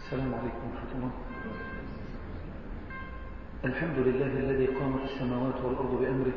السلام عليكم ورحمة الله الحمد لله الذي قامت السماوات والأرض بأمره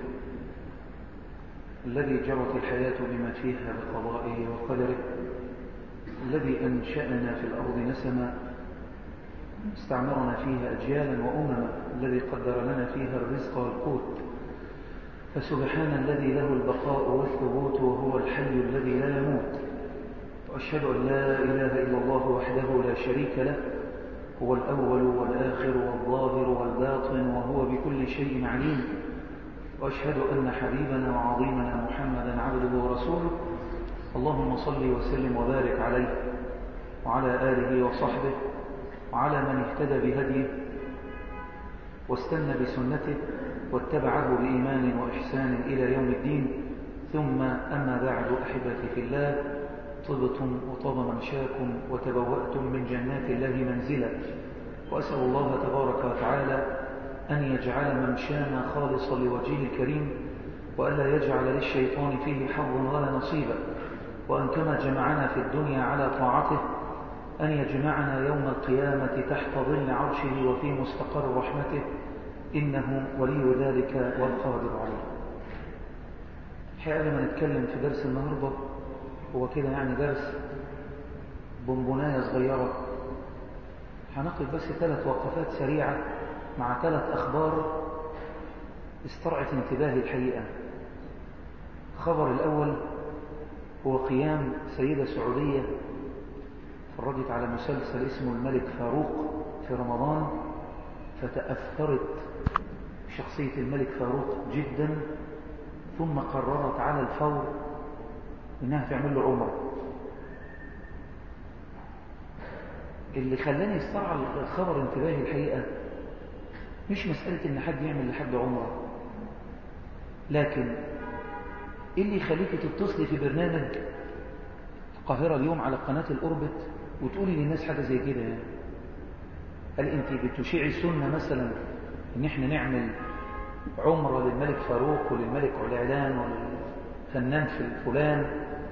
الذي جرت الحياة بما فيها بقضائه وقدره الذي أنشأنا في الأرض نسما استعمرنا فيها أجيالا وأمما الذي قدر لنا فيها الرزق والقوت فسبحان الذي له البقاء والثبوت وهو الحي الذي لا يموت وأشهد أن لا إله إلا الله وحده لا شريك له هو الأول والآخر والظاهر والباطن وهو بكل شيء عليم وأشهد أن حبيبنا وعظيمنا محمدا عبده ورسوله اللهم صل وسلم وبارك عليه وعلى آله وصحبه وعلى من اهتدى بهديه واستنى بسنته واتبعه بإيمان وإحسان إلى يوم الدين ثم أما بعد أحبتي في الله طبتم وطاب منشاكم وتبوأتم من جنات الله منزلا وأسأل الله تبارك وتعالى أن يجعل ممشانا خالصا لوجهه الكريم وألا يجعل للشيطان فيه حظا ولا نصيبا وأن كما جمعنا في الدنيا على طاعته أن يجمعنا يوم القيامة تحت ظل عرشه وفي مستقر رحمته إنه ولي ذلك والقادر عليه الحقيقة لما نتكلم في درس النهاردة هو كده يعني درس بونبوناية صغيرة هنقف بس ثلاث وقفات سريعة مع ثلاث أخبار استرعت انتباهي الحقيقة الخبر الأول هو قيام سيدة سعودية فرجت على مسلسل اسمه الملك فاروق في رمضان فتأثرت شخصية الملك فاروق جدا ثم قررت على الفور انها تعمل له عمره اللي خلاني يسترعى الخبر انتباهي الحقيقة مش مسألة ان حد يعمل لحد عمره لكن ايه اللي يخليك تتصلي في برنامج القاهرة اليوم على قناة الأوربت وتقولي للناس حاجة زي كده يعني هل انت بتشيعي سنة مثلا ان احنا نعمل عمرة للملك فاروق وللملك علعلان وللفنان في الفلان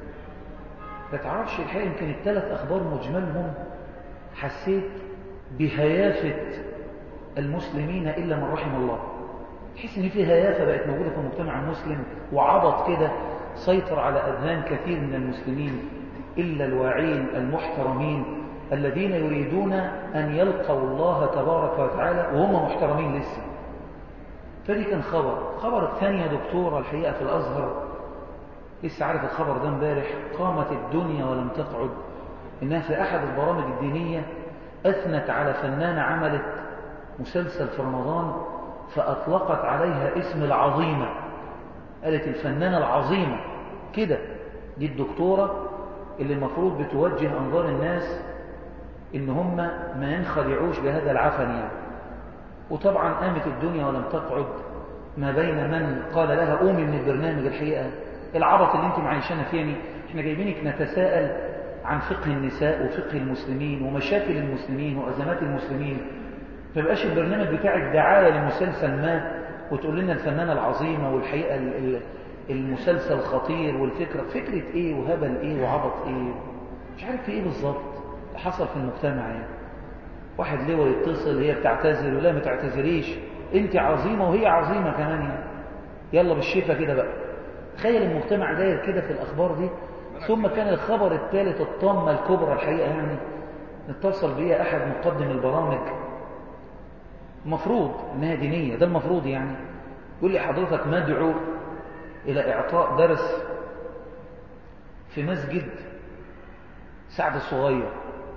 ما تعرفش الحقيقة يمكن الثلاث أخبار مجملهم حسيت بهيافة المسلمين إلا من رحم الله تحس ان في هيافة بقت موجودة في المجتمع المسلم وعبط كده سيطر على أذهان كثير من المسلمين إلا الواعين المحترمين الذين يريدون أن يلقوا الله تبارك وتعالى وهم محترمين لسه فدي كان خبر خبر الثاني يا دكتورة الحقيقة في الأزهر لسه عارف الخبر ده امبارح قامت الدنيا ولم تقعد إنها في أحد البرامج الدينية أثنت على فنانة عملت مسلسل في رمضان فأطلقت عليها اسم العظيمة قالت الفنانة العظيمة كده دي الدكتورة اللي المفروض بتوجه أنظار الناس إن هم ما ينخدعوش بهذا العفن يعني وطبعا قامت الدنيا ولم تقعد ما بين من قال لها قومي من البرنامج الحقيقة العبط اللي انت معيشانا فيه يعني احنا جايبينك نتساءل عن فقه النساء وفقه المسلمين ومشاكل المسلمين وأزمات المسلمين ما يبقاش البرنامج بتاعك دعاية لمسلسل ما وتقول لنا الفنانة العظيمة والحقيقة المسلسل خطير والفكرة فكرة ايه وهبل ايه وعبط ايه مش عارف في ايه بالظبط حصل في المجتمع يعني واحد لواء يتصل هي بتعتذر ولا ما تعتذريش انت عظيمة وهي عظيمة كمان يعني يلا بالشفا كده بقى تخيل المجتمع داير كده في الأخبار دي ثم كان الخبر الثالث الطامة الكبرى الحقيقة يعني اتصل بي أحد مقدم البرامج مفروض انها دينية ده المفروض يعني يقول لي حضرتك مدعو إلى إعطاء درس في مسجد سعد الصغير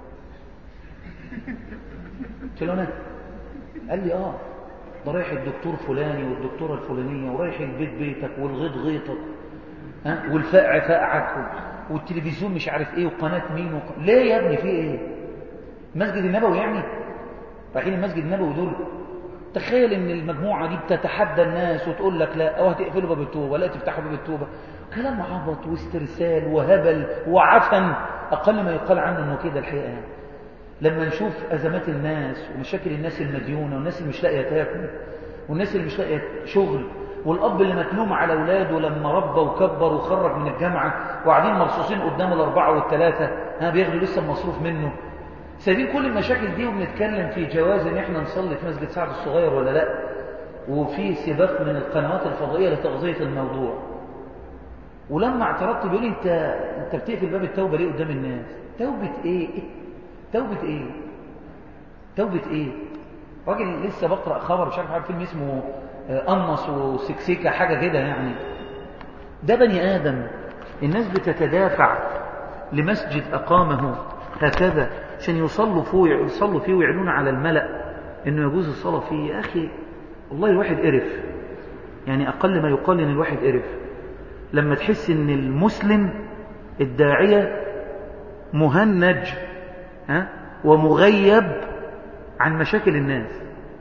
قلت له أنا قال لي آه ده رايح الدكتور فلاني والدكتورة الفلانية ورايح البيت بيتك والغيط غيطك ها والفقع فقعك والتلفزيون مش عارف ايه وقناة مين وق... ليه يا ابني في ايه مسجد النبوي يعني رايحين المسجد النبوي دول تخيل ان المجموعة دي بتتحدى الناس وتقول لك لا او هتقفلوا باب التوبة ولا تفتحوا باب التوبة كلام عبط واسترسال وهبل وعفن اقل ما يقال عنه انه كده الحقيقة يعني. لما نشوف ازمات الناس ومشاكل الناس المديونة والناس اللي مش لاقية تاكل والناس اللي مش لاقية شغل والاب اللي متلوم على اولاده لما ربى وكبر وخرج من الجامعة وقاعدين مرصوصين قدام الاربعة والثلاثة ها بياخدوا لسه المصروف منه سايبين كل المشاكل دي وبنتكلم في جواز ان احنا نصلي في مسجد سعد الصغير ولا لا وفي سباق من القنوات الفضائيه لتغذيه الموضوع ولما اعترضت بيقول لي انت انت بتقفل باب التوبه ليه قدام الناس توبه ايه توبه ايه توبه ايه راجل لسه بقرا خبر مش عارف عارف فيلم اسمه قنص وسكسيكه حاجه كده يعني ده بني ادم الناس بتتدافع لمسجد اقامه هكذا عشان يصلوا فيه يصلوا فيه ويعلنون على الملأ انه يجوز الصلاه فيه يا اخي والله الواحد قرف يعني اقل ما يقال ان الواحد قرف لما تحس ان المسلم الداعية مهنج ها ومغيب عن مشاكل الناس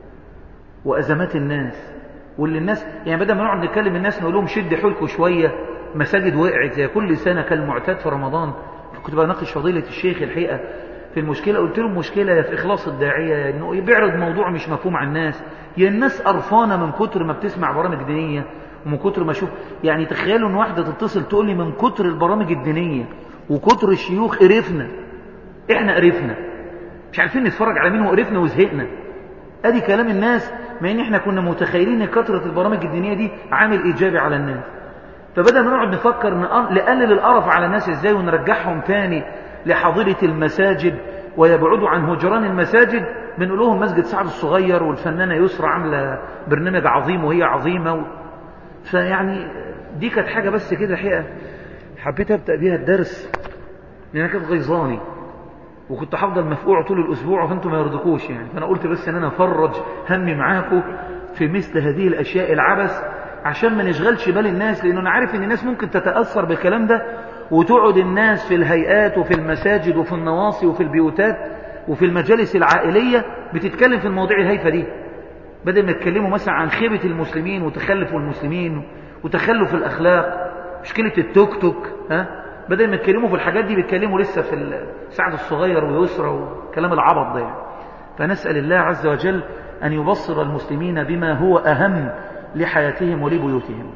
وأزمات الناس واللي الناس يعني بدل ما نقعد نتكلم الناس نقول لهم شد حيلكم شوية مساجد وقعت زي كل سنة كالمعتاد في رمضان كنت بناقش فضيلة الشيخ الحقيقة في المشكلة قلت لهم مشكلة يا في إخلاص الداعية يا إنه بيعرض موضوع مش مفهوم على الناس يا الناس قرفانة من كتر ما بتسمع برامج دينية ومن كتر ما اشوف يعني تخيلوا ان واحده تتصل تقول لي من كتر البرامج الدينيه وكتر الشيوخ قرفنا احنا قرفنا مش عارفين نتفرج على مين وقرفنا وزهقنا ادي كلام الناس ما ان احنا كنا متخيلين ان كثره البرامج الدينيه دي عامل ايجابي على الناس فبدل ما نقعد نفكر نقلل القرف على الناس ازاي ونرجعهم تاني لحظيره المساجد ويبعدوا عن هجران المساجد بنقول لهم مسجد سعد الصغير والفنانه يسرى عامله برنامج عظيم وهي عظيمه و... فيعني دي كانت حاجة بس كده الحقيقة حبيت أبدأ بيها الدرس لأن كانت غيظاني وكنت هفضل مفقوع طول الأسبوع وأنتم ما يرضكوش يعني فأنا قلت بس إن أنا أفرج همي معاكم في مثل هذه الأشياء العبث عشان ما نشغلش بال الناس لأنه أنا عارف إن الناس ممكن تتأثر بالكلام ده وتقعد الناس في الهيئات وفي المساجد وفي النواصي وفي البيوتات وفي المجالس العائلية بتتكلم في المواضيع الهايفة دي بدل ما يتكلموا مثلا عن خيبة المسلمين وتخلف المسلمين وتخلف الأخلاق مشكلة التوك توك ها بدل ما يتكلموا في الحاجات دي بيتكلموا لسه في السعد الصغير ويسرى وكلام العبط ده يعني. فنسأل الله عز وجل أن يبصر المسلمين بما هو أهم لحياتهم ولبيوتهم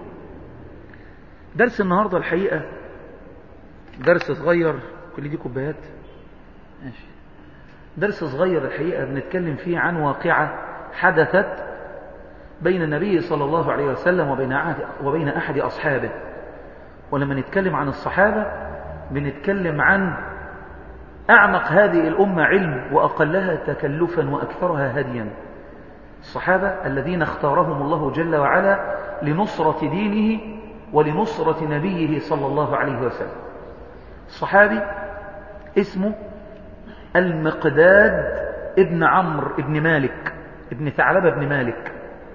درس النهاردة الحقيقة درس صغير كل دي كوبايات ماشي درس صغير الحقيقة بنتكلم فيه عن واقعة حدثت بين النبي صلى الله عليه وسلم وبين وبين أحد أصحابه ولما نتكلم عن الصحابة بنتكلم عن أعمق هذه الأمة علم وأقلها تكلفا وأكثرها هديا الصحابة الذين اختارهم الله جل وعلا لنصرة دينه ولنصرة نبيه صلى الله عليه وسلم الصحابي اسمه المقداد ابن عمرو ابن مالك ابن ثعلبة بن مالك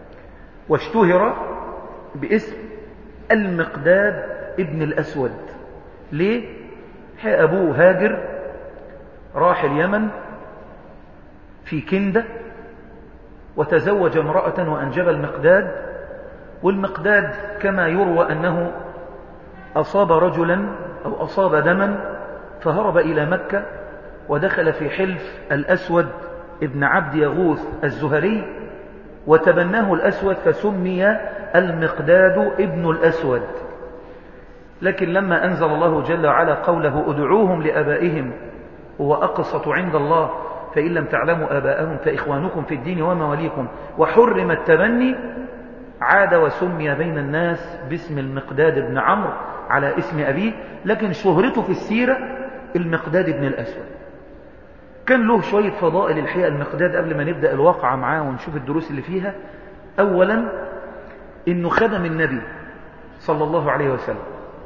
واشتهر باسم المقداد ابن الأسود ليه؟ أبوه هاجر راح اليمن في كندة وتزوج امرأة وأنجب المقداد والمقداد كما يروى أنه أصاب رجلا أو أصاب دما فهرب إلى مكة ودخل في حلف الأسود ابن عبد يغوث الزهري وتبناه الأسود فسمي المقداد ابن الأسود لكن لما أنزل الله جل وعلا قوله ادعوهم لأبائهم هو أقسط عند الله فإن لم تعلموا آباءهم فإخوانكم في الدين ومواليكم وحرم التبني عاد وسمي بين الناس باسم المقداد بن عمرو على اسم أبيه لكن شهرته في السيرة المقداد بن الأسود كان له شوية فضائل الحقيقة المقداد قبل ما نبدأ الواقعة معاه ونشوف الدروس اللي فيها أولا إنه خدم النبي صلى الله عليه وسلم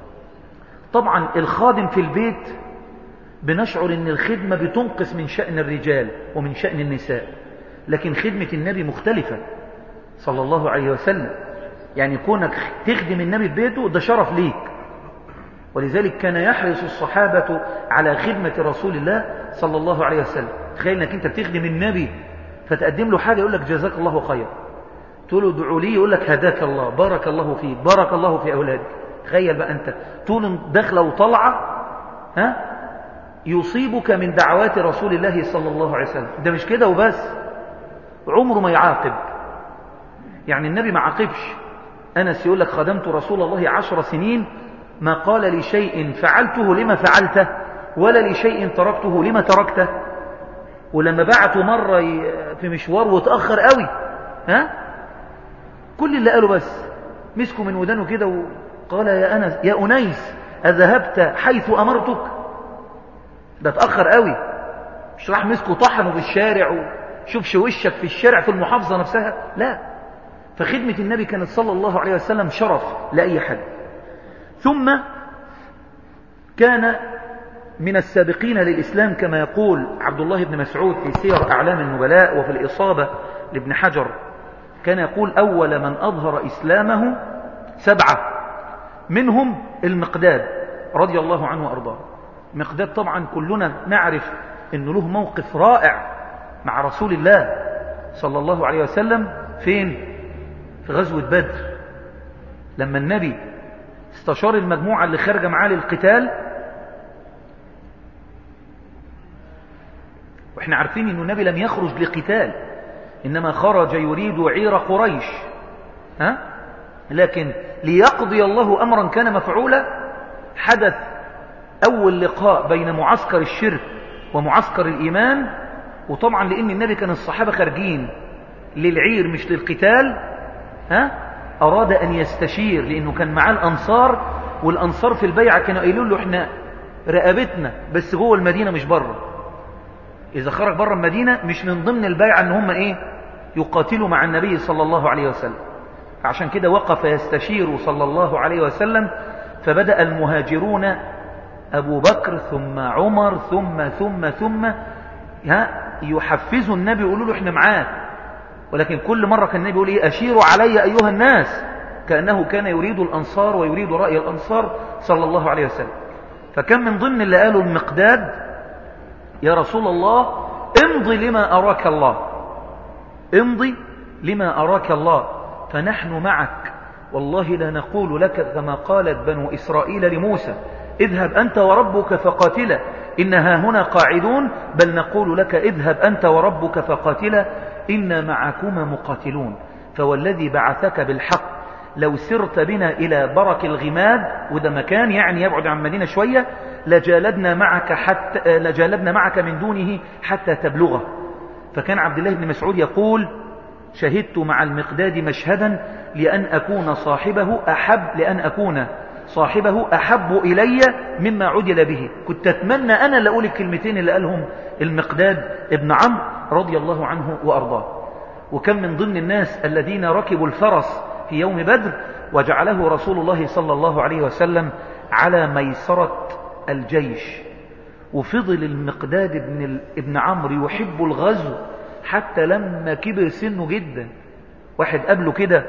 طبعا الخادم في البيت بنشعر ان الخدمة بتنقص من شأن الرجال ومن شأن النساء لكن خدمة النبي مختلفة صلى الله عليه وسلم يعني كونك تخدم النبي في بيته ده شرف ليك ولذلك كان يحرص الصحابة على خدمة رسول الله صلى الله عليه وسلم تخيل انك انت بتخدم النبي فتقدم له حاجة يقول لك جزاك الله خير تقول له ادعوا لي يقول لك هداك الله بارك الله فيك بارك الله في أولادك تخيل بقى انت طول دخلة وطلعة ها يصيبك من دعوات رسول الله صلى الله عليه وسلم ده مش كده وبس عمره ما يعاقب يعني النبي ما عاقبش أنس يقول لك خدمت رسول الله عشر سنين ما قال لي شيء فعلته لما فعلته ولا لشيء تركته لما تركته ولما بعته مرة في مشوار وتأخر قوي ها كل اللي قاله بس مسكوا من ودانه كده وقال يا أنس يا أنيس أذهبت حيث أمرتك ده تأخر قوي مش راح مسكوا طحنوا في الشارع وشوفش وشك في الشارع في المحافظة نفسها لا فخدمة النبي كانت صلى الله عليه وسلم شرف لأي حد ثم كان من السابقين للإسلام كما يقول عبد الله بن مسعود في سير أعلام النبلاء وفي الإصابة لابن حجر كان يقول أول من أظهر إسلامه سبعة منهم المقداد رضي الله عنه وأرضاه مقداد طبعا كلنا نعرف أنه له موقف رائع مع رسول الله صلى الله عليه وسلم فين في غزوة بدر لما النبي استشار المجموعة اللي خارجة معاه للقتال واحنا عارفين ان النبي لم يخرج لقتال انما خرج يريد عير قريش ها لكن ليقضي الله امرا كان مفعولا حدث اول لقاء بين معسكر الشرك ومعسكر الايمان وطبعا لان النبي كان الصحابة خارجين للعير مش للقتال ها اراد ان يستشير لانه كان معاه الانصار والانصار في البيعة كانوا قايلين له احنا رقبتنا بس جوه المدينة مش بره إذا خرج بره المدينة مش من ضمن البيعة أن هم إيه يقاتلوا مع النبي صلى الله عليه وسلم عشان كده وقف يستشير صلى الله عليه وسلم فبدأ المهاجرون أبو بكر ثم عمر ثم ثم ثم ها يحفزوا النبي يقولوا له احنا معاك ولكن كل مرة كان النبي يقول ايه أشيروا علي أيها الناس كأنه كان يريد الأنصار ويريد رأي الأنصار صلى الله عليه وسلم فكان من ضمن اللي قالوا المقداد يا رسول الله امضي لما أراك الله امضي لما أراك الله فنحن معك والله لا نقول لك كما قالت بنو إسرائيل لموسى اذهب أنت وربك فقاتلا إنها هنا قاعدون بل نقول لك اذهب أنت وربك فقاتلا إنا معكما مقاتلون فوالذي بعثك بالحق لو سرت بنا إلى برك الغماد وده مكان يعني يبعد عن مدينة شوية لجالدنا معك حتى لجالدنا معك من دونه حتى تبلغه فكان عبد الله بن مسعود يقول شهدت مع المقداد مشهدا لأن أكون صاحبه أحب لأن أكون صاحبه أحب إلي مما عدل به كنت أتمنى أنا اللي أقول الكلمتين اللي قالهم المقداد ابن عمرو رضي الله عنه وأرضاه وكم من ضمن الناس الذين ركبوا الفرس في يوم بدر وجعله رسول الله صلى الله عليه وسلم على ميسرة الجيش وفضل المقداد ابن, ابن عمرو يحب الغزو حتى لما كبر سنه جدا واحد قبله كده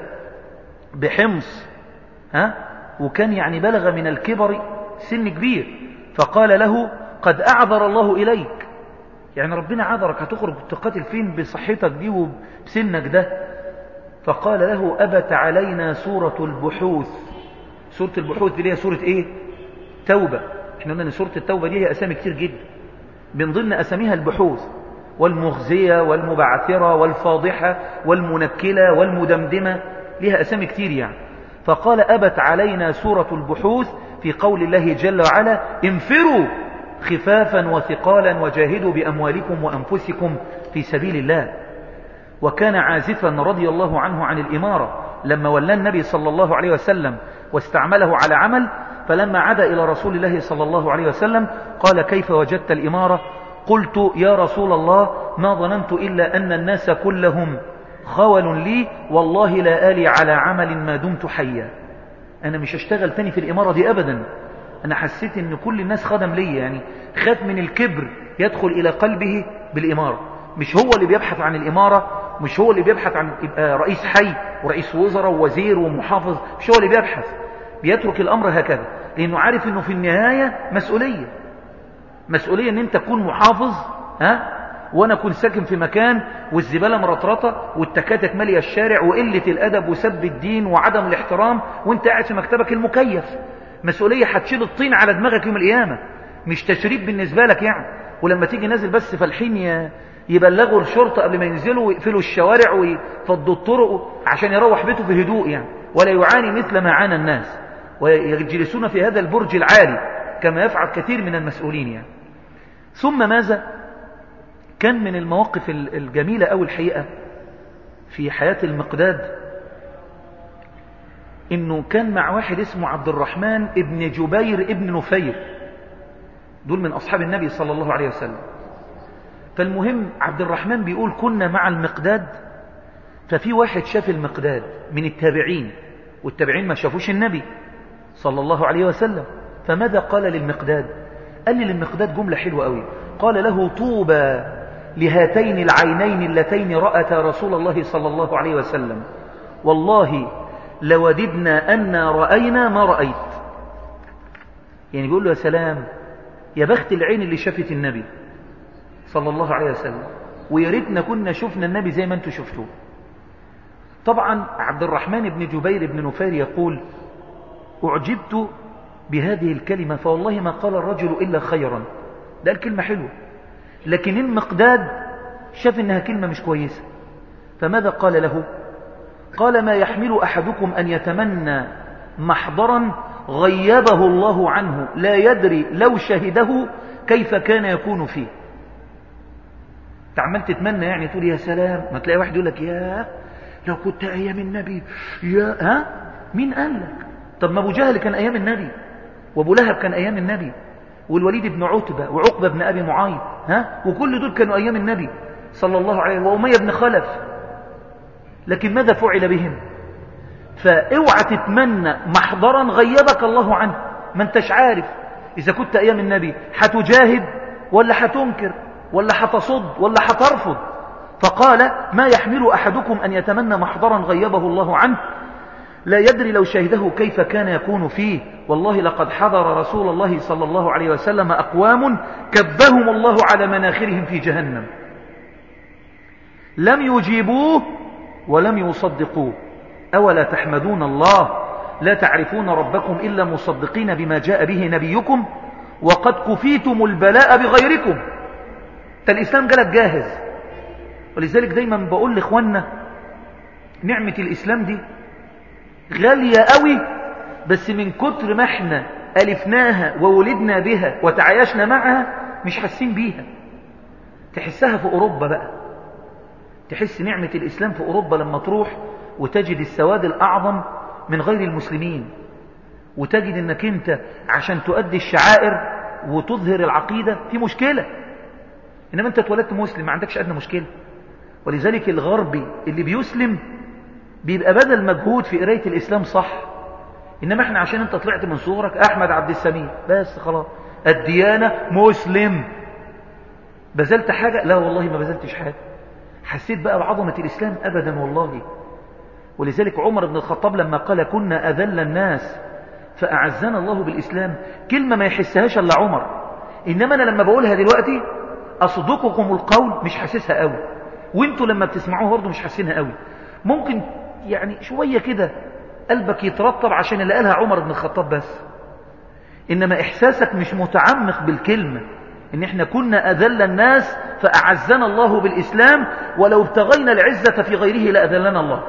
بحمص ها وكان يعني بلغ من الكبر سن كبير فقال له قد أعذر الله إليك يعني ربنا عذرك هتخرج تقاتل فين بصحتك دي وبسنك ده فقال له أبت علينا سورة البحوث سورة البحوث دي هي سورة ايه توبة احنا قلنا ان سورة التوبة دي هي أسامي كتير جدا من ضمن أساميها البحوث والمغزية والمبعثرة والفاضحة والمنكلة والمدمدمة لها أسامي كتير يعني فقال أبت علينا سورة البحوث في قول الله جل وعلا انفروا خفافا وثقالا وجاهدوا بأموالكم وأنفسكم في سبيل الله وكان عازفا رضي الله عنه عن الإمارة لما ولى النبي صلى الله عليه وسلم واستعمله على عمل فلما عاد إلى رسول الله صلى الله عليه وسلم قال كيف وجدت الإمارة قلت يا رسول الله ما ظننت إلا أن الناس كلهم خول لي والله لا آلي على عمل ما دمت حيا أنا مش هشتغل تاني في الإمارة دي أبدا أنا حسيت أن كل الناس خدم لي يعني خاف من الكبر يدخل إلى قلبه بالإمارة مش هو اللي بيبحث عن الإمارة مش هو اللي بيبحث عن يبقى رئيس حي ورئيس وزراء ووزير ومحافظ مش هو اللي بيبحث بيترك الأمر هكذا لأنه عارف أنه في النهاية مسؤولية مسؤولية أن أنت تكون محافظ ها وانا اكون ساكن في مكان والزباله مرطرطه والتكاتك ماليه الشارع وقله الادب وسب الدين وعدم الاحترام وانت قاعد في مكتبك المكيف مسؤوليه هتشيل الطين على دماغك يوم القيامه مش تشريف بالنسبه لك يعني ولما تيجي نازل بس فالحين يبلغوا الشرطه قبل ما ينزلوا ويقفلوا الشوارع ويفضوا الطرق عشان يروح بيته بهدوء يعني ولا يعاني مثل ما عانى الناس ويجلسون في هذا البرج العالي كما يفعل كثير من المسؤولين يعني ثم ماذا كان من المواقف الجميلة أو الحقيقة في حياة المقداد انه كان مع واحد اسمه عبد الرحمن ابن جبير ابن نفير دول من اصحاب النبي صلى الله عليه وسلم فالمهم عبد الرحمن بيقول كنا مع المقداد ففي واحد شاف المقداد من التابعين والتابعين ما شافوش النبي صلى الله عليه وسلم فماذا قال للمقداد قال لي للمقداد جملة حلوة قوي قال له طوبى لهاتين العينين اللتين رأتا رسول الله صلى الله عليه وسلم والله لوددنا أن رأينا ما رأيت يعني بيقول له يا سلام يا بخت العين اللي شافت النبي صلى الله عليه وسلم ويا ريتنا كنا شفنا النبي زي ما انتم شفتوه طبعا عبد الرحمن بن جبير بن نفير يقول أعجبت بهذه الكلمة فوالله ما قال الرجل إلا خيرا ده الكلمة حلوة لكن المقداد شاف إنها كلمة مش كويسة فماذا قال له قال ما يحمل أحدكم أن يتمنى محضرا غيبه الله عنه لا يدري لو شهده كيف كان يكون فيه تعمل تتمنى يعني تقول يا سلام ما تلاقي واحد يقول لك يا لو كنت أيام النبي يا ها مين قال لك طب ما أبو جهل كان أيام النبي وأبو لهب كان أيام النبي والوليد بن عتبة وعقبة بن أبي معايد ها وكل دول كانوا أيام النبي صلى الله عليه وأمية بن خلف لكن ماذا فعل بهم فاوعى تتمنى محضرا غيبك الله عنه ما انتش عارف إذا كنت أيام النبي حتجاهد ولا حتنكر ولا حتصد ولا حترفض فقال ما يحمل أحدكم أن يتمنى محضرا غيبه الله عنه لا يدري لو شهده كيف كان يكون فيه والله لقد حضر رسول الله صلى الله عليه وسلم أقوام كبهم الله على مناخرهم في جهنم لم يجيبوه ولم يصدقوه أولا تحمدون الله لا تعرفون ربكم إلا مصدقين بما جاء به نبيكم وقد كفيتم البلاء بغيركم الإسلام جالك جاهز ولذلك دايما بقول لإخواننا نعمة الإسلام دي غالية قوي بس من كتر ما احنا ألفناها وولدنا بها وتعايشنا معها مش حاسين بيها تحسها في أوروبا بقى تحس نعمة الإسلام في أوروبا لما تروح وتجد السواد الأعظم من غير المسلمين وتجد أنك أنت عشان تؤدي الشعائر وتظهر العقيدة في مشكلة إنما أنت اتولدت مسلم ما عندكش أدنى مشكلة ولذلك الغربي اللي بيسلم بيبقى بدل مجهود في قراية الإسلام صح إنما احنا عشان انت طلعت من صغرك أحمد عبد السميع بس خلاص الديانة مسلم بذلت حاجة لا والله ما بذلتش حاجة حسيت بقى بعظمة الإسلام أبدا والله ولذلك عمر بن الخطاب لما قال كنا أذل الناس فأعزنا الله بالإسلام كلمة ما يحسهاش إلا عمر إنما أنا لما بقولها دلوقتي أصدقكم القول مش حاسسها قوي وانتوا لما بتسمعوها برضه مش حاسينها قوي ممكن يعني شوية كده قلبك يترطب عشان اللي قالها عمر بن الخطاب بس إنما إحساسك مش متعمق بالكلمة إن إحنا كنا أذل الناس فأعزنا الله بالإسلام ولو ابتغينا العزة في غيره لأذلنا الله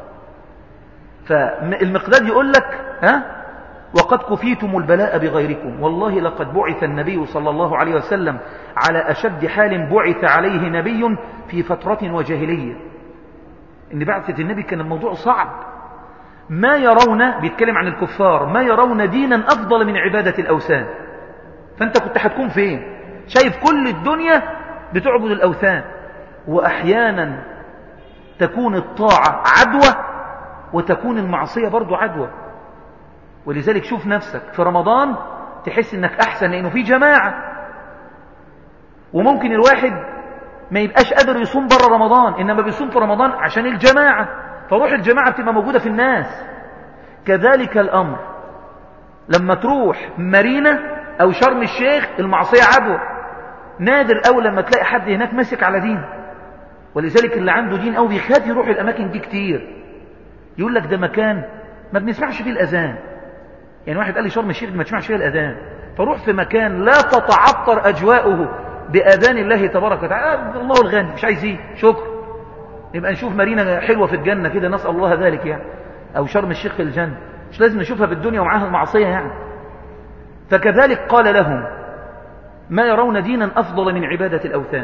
فالمقداد يقول لك ها وقد كفيتم البلاء بغيركم والله لقد بعث النبي صلى الله عليه وسلم على أشد حال بعث عليه نبي في فترة وجاهلية إن بعثة النبي كان الموضوع صعب ما يرون بيتكلم عن الكفار ما يرون دينا أفضل من عبادة الأوثان فأنت كنت هتكون فين شايف كل الدنيا بتعبد الأوثان وأحيانا تكون الطاعة عدوى وتكون المعصية برضو عدوى ولذلك شوف نفسك في رمضان تحس انك احسن لانه في جماعة وممكن الواحد ما يبقاش قادر يصوم بره رمضان انما بيصوم في رمضان عشان الجماعة فروح الجماعة بتبقى موجودة في الناس كذلك الامر لما تروح مارينا او شرم الشيخ المعصية عدوى نادر أوي لما تلاقي حد هناك ماسك على دين ولذلك اللي عنده دين أو بيخاف يروح الأماكن دي كتير يقول لك ده مكان ما بنسمعش فيه الأذان يعني واحد قال لي شرم الشيخ ما تسمعش فيها الأذان فروح في مكان لا تتعطر أجواؤه بأذان الله تبارك وتعالى آه الله الغني مش عايز ايه شكر يبقى نشوف مارينا حلوة في الجنة كده نسأل الله ذلك يعني أو شرم الشيخ في الجنة مش لازم نشوفها في الدنيا ومعاها المعصية يعني فكذلك قال لهم ما يرون دينا أفضل من عبادة الأوثان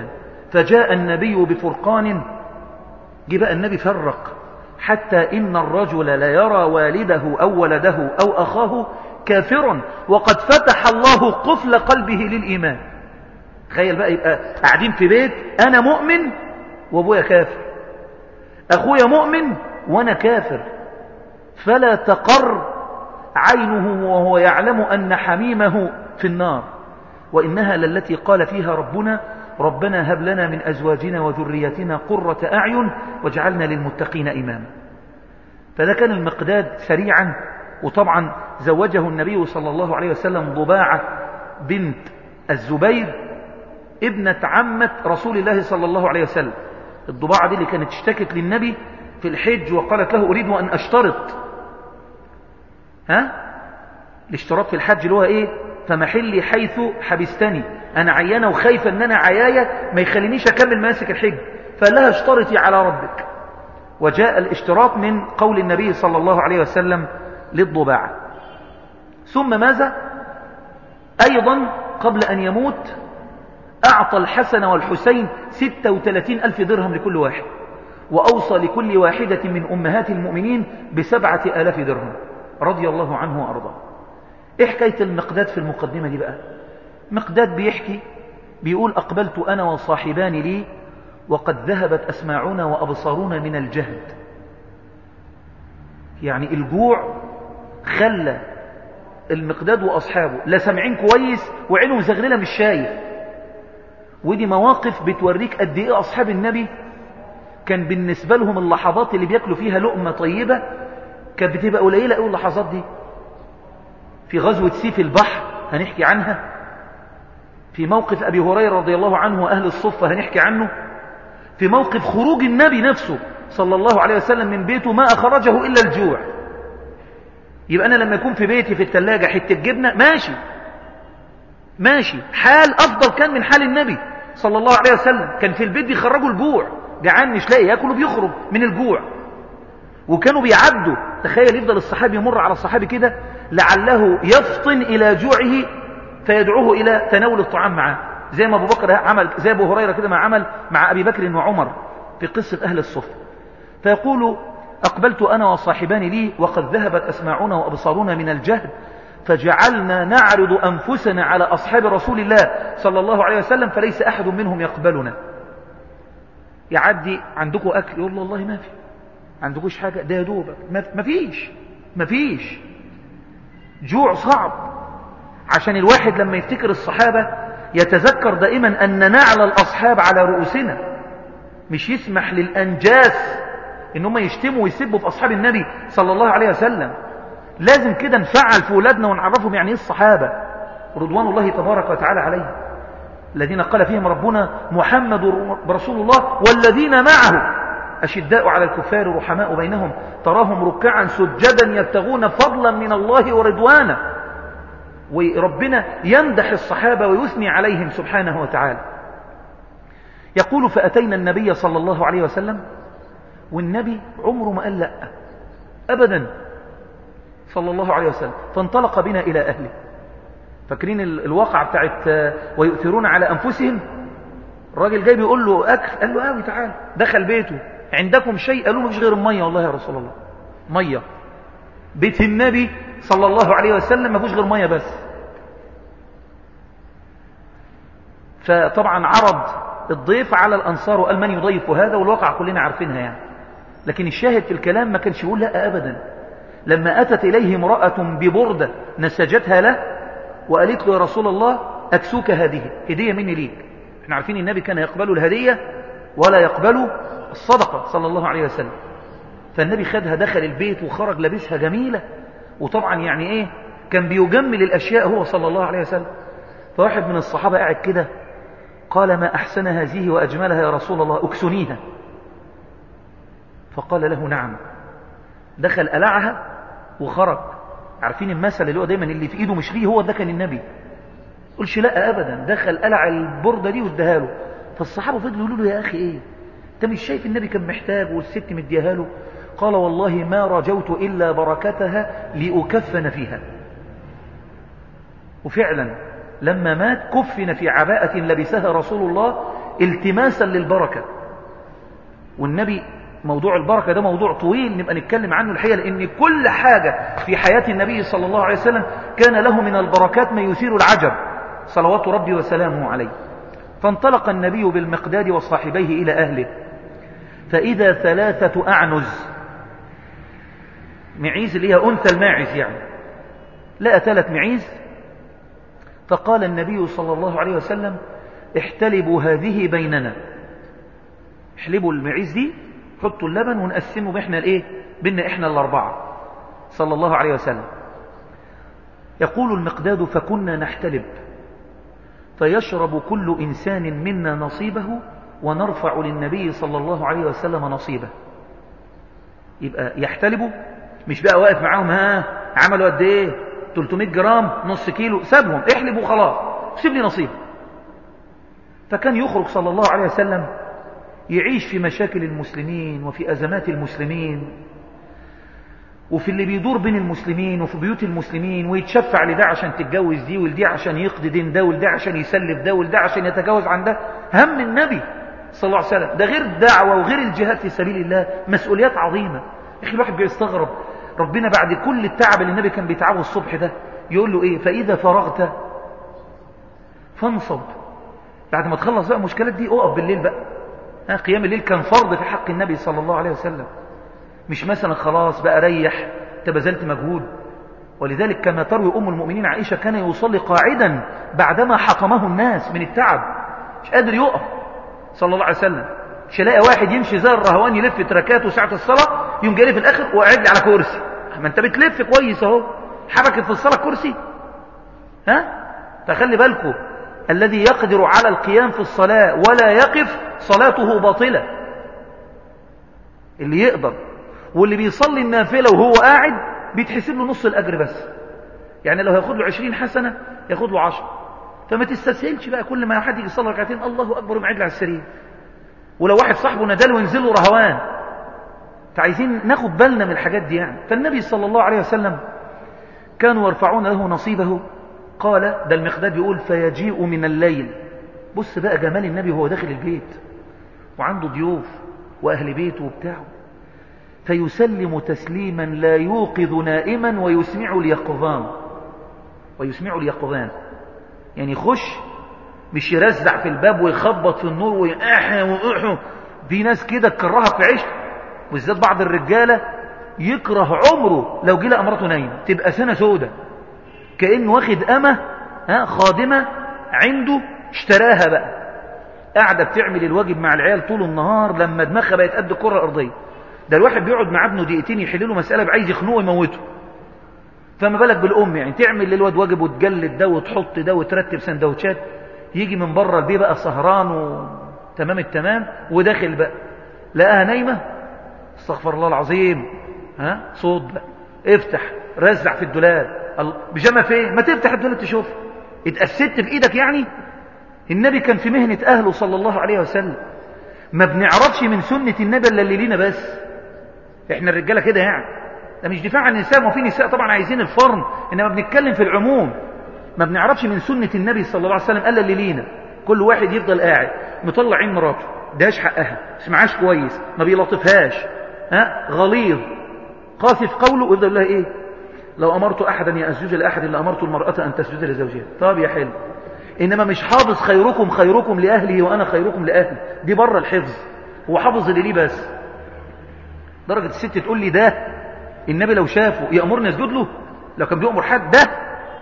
فجاء النبي بفرقان جه بقى النبي فرق حتى إن الرجل لا يرى والده أو ولده أو أخاه كافرا وقد فتح الله قفل قلبه للإيمان تخيل بقى يبقى قاعدين في بيت أنا مؤمن وأبويا كافر أخويا مؤمن وأنا كافر فلا تقر عينه وهو يعلم أن حميمه في النار وإنها للتي قال فيها ربنا ربنا هب لنا من أزواجنا وذريتنا قرة أعين واجعلنا للمتقين إماما فده كان المقداد سريعا وطبعا زوجه النبي صلى الله عليه وسلم ضباعة بنت الزبير ابنة عمة رسول الله صلى الله عليه وسلم الضباعة دي اللي كانت اشتكت للنبي في الحج وقالت له أريد أن أشترط ها الاشتراط في الحج اللي هو ايه فمحلي حيث حبستني انا عيانه وخايفه ان انا عيايا ما يخلينيش اكمل ماسك الحج فقال لها اشترطي على ربك وجاء الاشتراط من قول النبي صلى الله عليه وسلم للضباع ثم ماذا ايضا قبل ان يموت اعطى الحسن والحسين ستة وثلاثين الف درهم لكل واحد واوصى لكل واحدة من امهات المؤمنين بسبعة الاف درهم رضي الله عنه وارضاه ايه حكاية المقداد في المقدمة دي بقى مقداد بيحكي بيقول أقبلت أنا وصاحبان لي وقد ذهبت أسماعنا وأبصارنا من الجهد يعني الجوع خلى المقداد وأصحابه لا سامعين كويس وعينهم زغللة مش شايف ودي مواقف بتوريك قد ايه أصحاب النبي كان بالنسبة لهم اللحظات اللي بياكلوا فيها لقمة طيبة كانت بتبقى قليلة قوي اللحظات دي في غزوة سيف البحر هنحكي عنها في موقف أبي هريرة رضي الله عنه وأهل الصفة هنحكي عنه في موقف خروج النبي نفسه صلى الله عليه وسلم من بيته ما أخرجه إلا الجوع يبقى أنا لما يكون في بيتي في الثلاجة حتة جبنة ماشي ماشي حال أفضل كان من حال النبي صلى الله عليه وسلم كان في البيت بيخرجوا الجوع جعان مش لاقي ياكل وبيخرج من الجوع وكانوا بيعدوا تخيل يفضل الصحابي يمر على الصحابي كده لعله يفطن إلى جوعه فيدعوه إلى تناول الطعام معه زي ما أبو بكر عمل زي أبو هريرة كده ما عمل مع أبي بكر وعمر في قصة أهل الصفة فيقول أقبلت أنا وصاحبان لي وقد ذهبت أسماعنا وأبصارنا من الجهد فجعلنا نعرض أنفسنا على أصحاب رسول الله صلى الله عليه وسلم فليس أحد منهم يقبلنا يعدي عندكم أكل يقول له والله ما في عندكوش حاجة ده يا دوبك ما فيش ما فيش جوع صعب عشان الواحد لما يفتكر الصحابة يتذكر دائما أن نعل الأصحاب على رؤوسنا مش يسمح للأنجاس إن هم يشتموا ويسبوا في أصحاب النبي صلى الله عليه وسلم لازم كده نفعل في أولادنا ونعرفهم يعني إيه الصحابة رضوان الله تبارك وتعالى عليهم الذين قال فيهم ربنا محمد رسول الله والذين معه أشداء على الكفار رحماء بينهم تراهم ركعا سجدا يبتغون فضلا من الله ورضوانا وربنا يمدح الصحابة ويثني عليهم سبحانه وتعالى يقول فأتينا النبي صلى الله عليه وسلم والنبي عمره ما قال لا أبدا صلى الله عليه وسلم فانطلق بنا إلى أهله فاكرين الواقع بتاعت ويؤثرون على أنفسهم الراجل جاي بيقول له أكل قال له قوي تعال دخل بيته عندكم شيء قالوا مفيش غير المية والله يا رسول الله مية بيت النبي صلى الله عليه وسلم مفيش غير مية بس فطبعا عرض الضيف على الأنصار وقال من يضيف هذا والواقع كلنا عارفينها يعني لكن الشاهد في الكلام ما كانش يقول لا أبدا لما أتت إليه امرأة ببردة نسجتها له وقالت له يا رسول الله أكسوك هذه هدية مني ليك احنا عارفين النبي كان يقبل الهدية ولا يقبل الصدقة صلى الله عليه وسلم فالنبي خدها دخل البيت وخرج لابسها جميلة وطبعا يعني ايه كان بيجمل الأشياء هو صلى الله عليه وسلم فواحد من الصحابة قاعد كده قال ما أحسن هذه وأجملها يا رسول الله أكسنيها فقال له نعم دخل ألعها وخرج عارفين المثل اللي هو دايما اللي في ايده مش ليه هو ده كان النبي قلش لا ابدا دخل قلع البردة دي واداها له فالصحابة فضلوا يقولوا له يا اخي ايه انت مش شايف النبي كان محتاج والست مديها له قال والله ما رجوت الا بركتها لاكفن فيها وفعلا لما مات كفن في عباءة لبسها رسول الله التماسا للبركة والنبي موضوع البركة ده موضوع طويل نبقى نتكلم عنه الحقيقة لأن كل حاجة في حياة النبي صلى الله عليه وسلم كان له من البركات ما يثير العجب صلوات ربي وسلامه عليه فانطلق النبي بالمقداد وصاحبيه إلى أهله فإذا ثلاثة أعنز معيز اللي هي أنثى الماعز يعني لقى ثلاث معيز فقال النبي صلى الله عليه وسلم احتلبوا هذه بيننا احلبوا المعيز دي حطوا اللبن ونقسمه بإحنا الايه بينا احنا الاربعة صلى الله عليه وسلم يقول المقداد فكنا نحتلب فيشرب كل إنسان منا نصيبه ونرفع للنبي صلى الله عليه وسلم نصيبه يبقى يحتلبوا مش بقى واقف معاهم ها عملوا قد ايه 300 جرام نص كيلو سابهم احلبوا خلاص سيب لي نصيب فكان يخرج صلى الله عليه وسلم يعيش في مشاكل المسلمين وفي أزمات المسلمين وفي اللي بيدور بين المسلمين وفي بيوت المسلمين ويتشفع لده عشان تتجوز دي ولدي عشان يقضي دين ده ولده عشان يسلف ده ولده عشان يتجاوز عن ده هم النبي صلى الله عليه وسلم ده غير الدعوة وغير الجهاد في سبيل الله مسؤوليات عظيمة اخي الواحد بيستغرب ربنا بعد كل التعب اللي النبي كان بيتعبه الصبح ده يقول له ايه فإذا فرغت فانصب بعد ما تخلص بقى المشكلات دي اقف بالليل بقى ها قيام الليل كان فرض في حق النبي صلى الله عليه وسلم مش مثلا خلاص بقى ريح تبذلت مجهود ولذلك كما تروي أم المؤمنين عائشة كان يصلي قاعدا بعدما حطمه الناس من التعب مش قادر يقف صلى الله عليه وسلم مش يلاقي واحد يمشي زي الرهوان يلف تركاته ساعة الصلاة يوم جاي في الآخر وقاعد لي على كرسي ما انت بتلف كويس اهو حبكت في الصلاة كرسي ها فخلي بالكم الذي يقدر على القيام في الصلاة ولا يقف صلاته باطلة اللي يقدر واللي بيصلي النافلة وهو قاعد بيتحسب له نص الأجر بس يعني لو هياخد له عشرين حسنة ياخد له عشر فما تستسهلش بقى كل ما حد يجي يصلي ركعتين الله أكبر ومعد على السرير ولو واحد صاحبه ناداله وينزل له رهوان فعايزين ناخد بالنا من الحاجات دي يعني فالنبي صلى الله عليه وسلم كانوا يرفعون له نصيبه قال ده المقداد يقول فيجيء من الليل بص بقى جمال النبي وهو داخل البيت وعنده ضيوف وأهل بيته وبتاعه فيسلم تسليما لا يوقظ نائما ويسمع اليقظان ويسمع اليقظان يعني يخش مش يرزع في الباب ويخبط في النور ويقاحى ويقحى في ناس كده تكرهها في عيش بالذات بعض الرجاله يكره عمره لو جه امراته نايمه تبقى سنه سودة كانه واخد امه ها خادمه عنده اشتراها بقى قاعده بتعمل الواجب مع العيال طول النهار لما دماغها بقت قد الكره الارضيه ده الواحد بيقعد مع ابنه دقيقتين يحل له مساله عايز يخنقه ويموته فما بالك بالام يعني تعمل للواد واجب وتجلد ده وتحط ده وترتب سندوتشات يجي من بره البيت بقى سهران وتمام التمام وداخل بقى لقاها نايمه استغفر الله العظيم ها صوت بقى افتح رزع في الدولاب بيجامه فين ما تفتح الدولاب تشوف اتأسست بايدك يعني النبي كان في مهنة اهله صلى الله عليه وسلم ما بنعرفش من سنة النبي الا اللي لينا بس احنا الرجاله كده يعني ده مش دفاع عن النساء وفي نساء طبعا عايزين الفرن انما بنتكلم في العموم ما بنعرفش من سنة النبي صلى الله عليه وسلم الا اللي لينا كل واحد يفضل قاعد مطلع عين مراته داش حقها اسمعاش كويس ما بيلطفهاش ها غليظ قاسي في قوله ويفضل لها ايه لو امرت احدا ان اسجد لاحد الا امرت المراه ان تسجد لزوجها طب يا حلو انما مش حافظ خيركم خيركم لاهله وانا خيركم لاهلي دي بره الحفظ هو حافظ اللي ليه بس درجه الست تقول لي ده النبي لو شافه يامرني اسجد له لو كان بيامر حد ده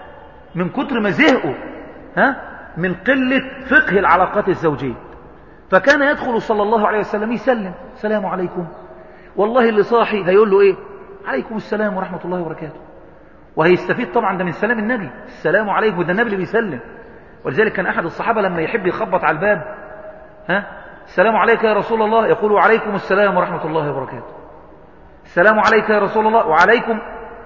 من كتر ما زهقوا ها من قله فقه العلاقات الزوجيه فكان يدخل صلى الله عليه وسلم يسلم السلام عليكم والله اللي صاحي هيقول له ايه عليكم السلام ورحمه الله وبركاته وهيستفيد طبعا ده من سلام النبي السلام عليكم ده النبي اللي بيسلم ولذلك كان أحد الصحابة لما يحب يخبط على الباب ها السلام عليك يا رسول الله يقول وعليكم السلام ورحمة الله وبركاته السلام عليك يا رسول الله وعليكم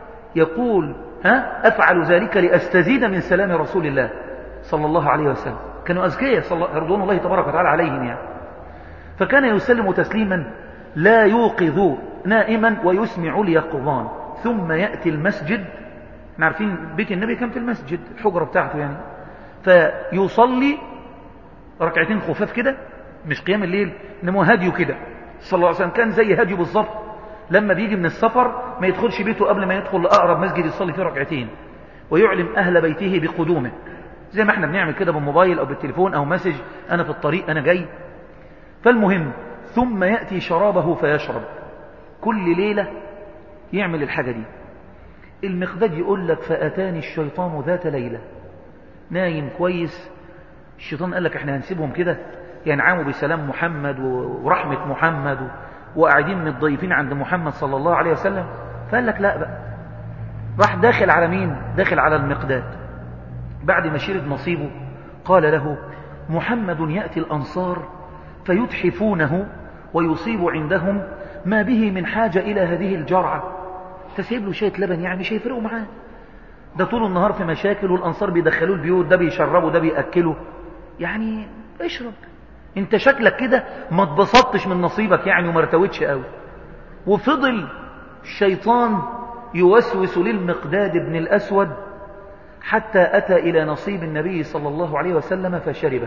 يقول ها أفعل ذلك لأستزيد من سلام رسول الله صلى الله عليه وسلم كانوا أذكياء رضوان الله تبارك وتعالى عليهم يعني فكان يسلم تسليما لا يوقظ نائما ويسمع اليقظان ثم يأتي المسجد احنا عارفين بيت النبي كان في المسجد الحجرة بتاعته يعني فيصلي ركعتين خفاف كده مش قيام الليل إنما هديه كده صلى الله عليه وسلم كان زي هديه بالظبط لما بيجي من السفر ما يدخلش بيته قبل ما يدخل لأقرب مسجد يصلي فيه ركعتين ويعلم أهل بيته بقدومه زي ما احنا بنعمل كده بالموبايل أو بالتليفون أو مسج أنا في الطريق أنا جاي فالمهم ثم يأتي شرابه فيشرب كل ليلة يعمل الحاجة دي المقداد يقول لك فأتاني الشيطان ذات ليلة نايم كويس الشيطان قال لك احنا هنسيبهم كده ينعموا بسلام محمد ورحمة محمد وقاعدين متضيفين عند محمد صلى الله عليه وسلم فقال لك لا بقى راح داخل على مين داخل على المقداد بعد ما شرب نصيبه قال له محمد يأتي الأنصار فيتحفونه ويصيب عندهم ما به من حاجة إلى هذه الجرعة تسيب له شيء لبن يعني مش هيفرقوا معاه ده طول النهار في مشاكل والأنصار بيدخلوه البيوت ده بيشربوا ده بيأكلوا يعني اشرب انت شكلك كده ما اتبسطتش من نصيبك يعني وما ارتويتش قوي وفضل الشيطان يوسوس للمقداد بن الأسود حتى أتى إلى نصيب النبي صلى الله عليه وسلم فشربه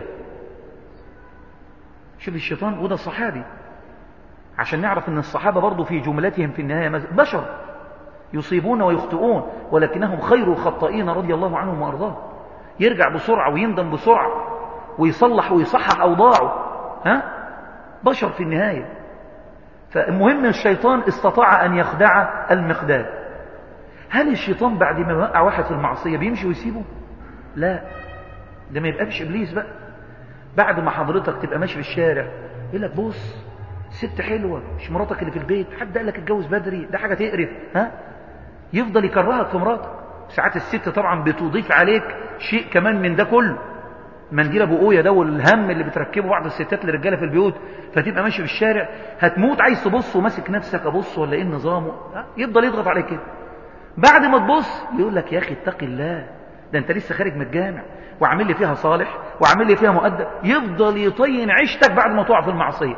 شوف الشيطان وده صحابي عشان نعرف ان الصحابة برضو في جملتهم في النهاية بشر يصيبون ويخطئون ولكنهم خير خطائين رضي الله عنهم وارضاهم يرجع بسرعة ويندم بسرعة ويصلح ويصحح أوضاعه ها؟ بشر في النهاية فالمهم الشيطان استطاع أن يخدع المقداد هل الشيطان بعد ما وقع واحد في المعصية بيمشي ويسيبه لا ده ما يبقاش إبليس بقى بعد ما حضرتك تبقى ماشي في الشارع يقول لك بص ست حلوة مش مراتك اللي في البيت حد قال لك اتجوز بدري ده حاجة تقرف ها يفضل يكرهك في مراتك ساعات الست طبعا بتضيف عليك شيء كمان من ده كله منديل ابو قويه ده والهم اللي بتركبه بعض الستات للرجاله في البيوت فتبقى ماشي في الشارع هتموت عايز تبص وماسك نفسك ابص ولا ايه النظام يفضل يضغط عليك كده بعد ما تبص يقول لك يا اخي اتق الله ده انت لسه خارج من الجامع وعامل لي فيها صالح وعامل لي فيها مؤدب يفضل يطين عيشتك بعد ما تقع في المعصيه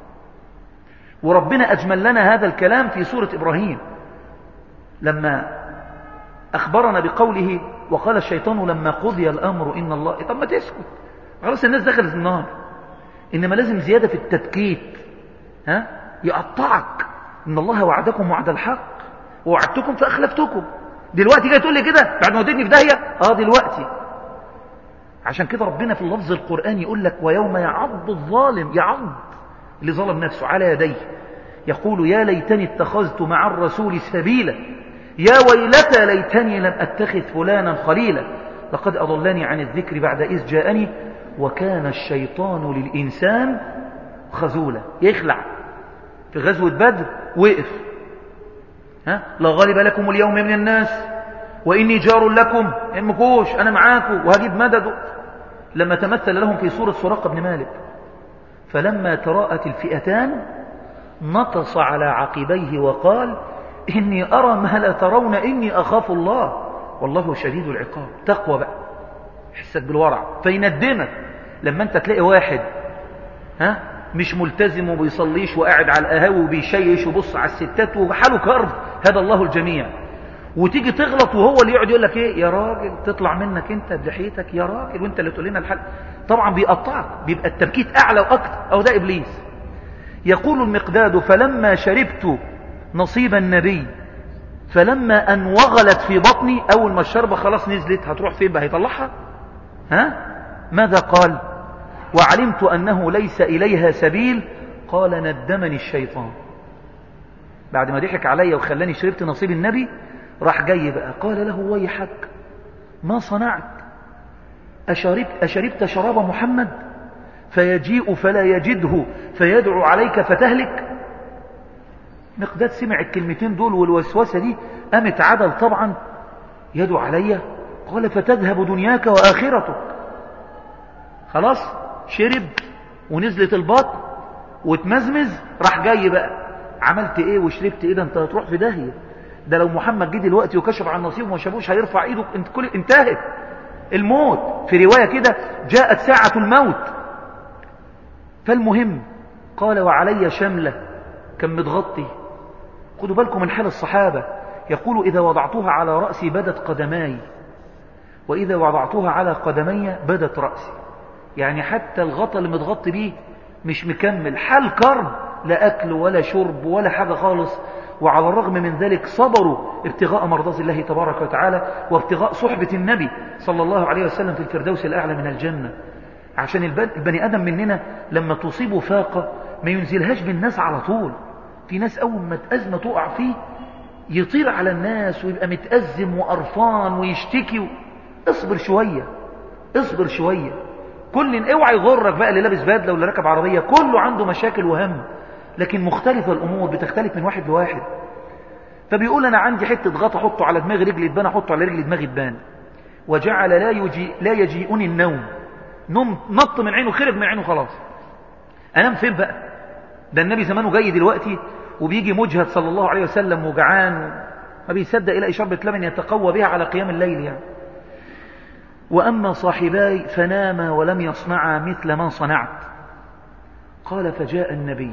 وربنا اجمل لنا هذا الكلام في سوره ابراهيم لما أخبرنا بقوله وقال الشيطان لما قضي الأمر إن الله طب ما تسكت خلاص الناس دخلت النار إنما لازم زيادة في التبكيت ها يقطعك إن الله وعدكم وعد الحق ووعدتكم فأخلفتكم دلوقتي جاي تقول لي كده بعد ما وديتني في داهية اه دلوقتي عشان كده ربنا في اللفظ القرآني يقول لك ويوم يعض الظالم يعض اللي ظلم نفسه على يديه يقول يا ليتني اتخذت مع الرسول سبيلا يا ويلتى ليتني لم أتخذ فلانا خليلا لقد أضلني عن الذكر بعد إذ جاءني وكان الشيطان للإنسان خزولا يخلع في غزوة بدر وقف ها لا غالب لكم اليوم من الناس وإني جار لكم المكوش أنا معاكم وهجيب مدد لما تمثل لهم في سورة سراقة بن مالك فلما تراءت الفئتان نطص على عقبيه وقال إني أرى ما لا ترون إني أخاف الله والله شديد العقاب تقوى بقى حسك بالورع فيندمك لما أنت تلاقي واحد ها مش ملتزم وبيصليش وقاعد على القهاوي وبيشيش وبص على الستات وحاله كرب هذا الله الجميع وتيجي تغلط وهو اللي يقعد يقول لك ايه يا راجل تطلع منك انت بضحيتك يا راجل وانت اللي تقول لنا الحل طبعا بيقطعك بيبقى التبكيت اعلى واكتر او ده ابليس يقول المقداد فلما شربت نصيب النبي فلما أن وغلت في بطني أول ما الشربة خلاص نزلت هتروح فين بقى هيطلعها ها ماذا قال وعلمت أنه ليس إليها سبيل قال ندمني الشيطان بعد ما ضحك عليا وخلاني شربت نصيب النبي راح جاي بقى قال له ويحك ما صنعت أشربت, أشربت شراب محمد فيجيء فلا يجده فيدعو عليك فتهلك مقداد سمع الكلمتين دول والوسوسة دي قامت عدل طبعا يدعو علي قال فتذهب دنياك وآخرتك خلاص شرب ونزلت البطن وتمزمز راح جاي بقى عملت ايه وشربت ايه ده انت هتروح في داهيه ده لو محمد جه دلوقتي وكشف عن نصيبه وما شافوش هيرفع ايده انت كل انتهت الموت في روايه كده جاءت ساعه الموت فالمهم قال وعلي شمله كان متغطي خدوا بالكم من حال الصحابه يقول اذا وضعتها على راسي بدت قدماي واذا وضعتها على قدمي بدت راسي يعني حتى الغطا اللي متغطي بيه مش مكمل حال كرب لا أكل ولا شرب ولا حاجة خالص وعلى الرغم من ذلك صبروا ابتغاء مرضات الله تبارك وتعالى وابتغاء صحبة النبي صلى الله عليه وسلم في الفردوس الأعلى من الجنة عشان البني آدم مننا لما تصيبه فاقة ما ينزلهاش بالناس على طول في ناس أول ما أزمة تقع فيه يطير على الناس ويبقى متأزم وقرفان ويشتكي و... اصبر شوية اصبر شوية كل اوعى يغرك بقى اللي لابس بدله واللي راكب عربيه كله عنده مشاكل وهم لكن مختلفه الامور بتختلف من واحد لواحد فبيقول انا عندي حته غطا احطه على دماغ رجلي تبان احطه على رجلي دماغي تبان وجعل لا يجي لا يجيئني النوم نوم نط من عينه خرج من عينه خلاص انام فين بقى ده النبي زمانه جاي دلوقتي وبيجي مجهد صلى الله عليه وسلم وجعان ما بيصدق يلاقي شربة لبن يتقوى بها على قيام الليل يعني وأما صاحباي فناما ولم يصنعا مثل ما صنعت قال فجاء النبي